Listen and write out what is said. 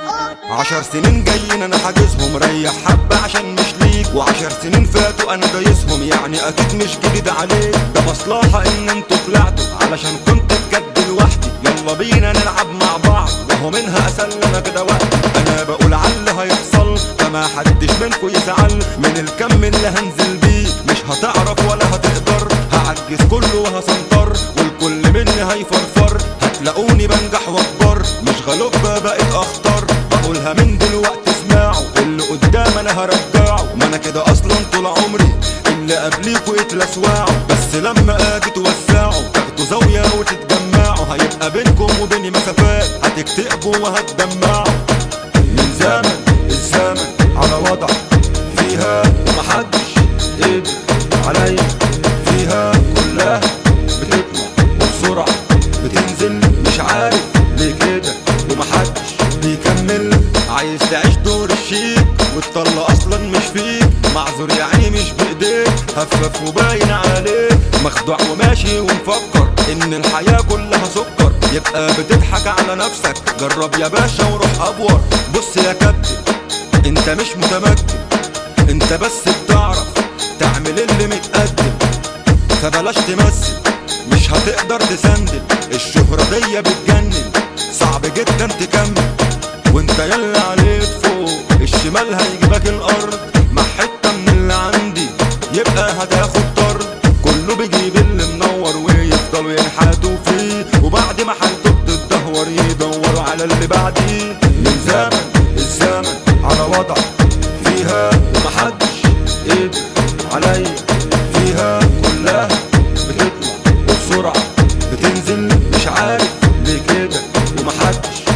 عشر سنين جايين انا حاجزهم ريح حبة عشان مش ليك وعشر سنين فاتوا انا دايسهم يعني اكيد مش جديد عليك ده مصلحة ان انتوا طلعتوا علشان كنت بجد لوحدي يلا بينا نلعب مع بعض وهو منها اسلم كده وقت انا بقول على هيحصل فما حدش منكم يزعل من الكم اللي هنزل بيه مش هتعرف ولا هتقدر هعجز كله وهسنطر والكل مني هيفرفر هتلاقوني بنجح واكبر مش غلوب بقيت اخطر بقولها من دلوقتي اسمعوا اللي قدام انا هرجعه ما انا كده اصلا طول عمري اللي قبليكوا يتلسوعوا بس لما اجي توسعوا تاخدوا زاوية وتتجمعوا هيبقى بينكم وبيني مسافات هتكتئبوا وهتدمعوا من زمن الزمن على وضع فيها ومحدش قدر عليا فيها كلها بتطلع وبسرعة بتنزل مش عارف ليه كده ومحدش بيكمل عايز تعيش دور الشيك والطلة اصلا مش فيك معذور يعني مش بايديك هفف وباين عليك مخدوع وماشي ومفكر ان الحياة كلها سكر يبقى بتضحك على نفسك جرب يا باشا وروح ابور بص يا كابتن انت مش متمكن انت بس بتعرف تعمل اللي متقدم فبلاش تمثل مش هتقدر تسندل الشهرة دي بتجنن صعب جدا تكمل وانت يلا عليك فوق الشمال هيجيبك الارض مع حتة من اللي عندي يبقى هتاخد طرد كله بيجيب اللي منور ويفضلوا ينحتوا فيه وبعد ما حالته بتتدهور يدوروا على اللي بعديه من زمن الزمن على وضع فيها ومحدش قدر عليا فيها كلها بتطلع وبسرعة بتنزل مش عارف ليه كده ومحدش